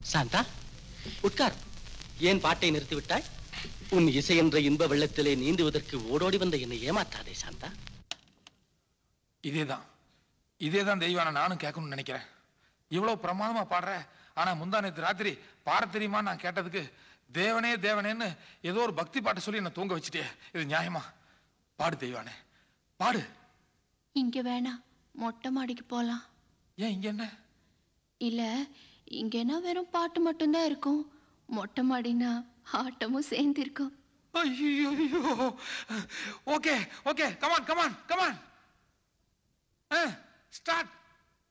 சாந்தா உட்கார் ஏன் பாட்டை நிறுத்திவிட்டாய் உன் இசை என்ற இன்ப வெள்ளத்திலே நீந்துவதற்கு ஓடோடி வந்த என்னை ஏமாத்தாதே சாந்தா இதேதான் இதேதான் தெய்வான நானும் கேட்கணும்னு நினைக்கிறேன் இவ்வளவு பிரமாதமா பாடுற ஆனா முந்தா நேத்து ராத்திரி பாட தெரியுமா நான் கேட்டதுக்கு தேவனே தேவனேன்னு ஏதோ ஒரு பக்தி பாட்டு சொல்லி என்ன தூங்க வச்சுட்டே இது நியாயமா பாடு தெய்வானே பாடு இங்க வேணாம் மொட்டை மாடிக்கு போலாம் ஏன் இங்க என்ன இல்ல இங்கன்னா வெறும் பாட்டு மட்டும்தான் இருக்கும் மொட்டை மாடினா ஆட்டமும் சேர்ந்து இருக்கும் ஐயோ okay okay come on come on come on start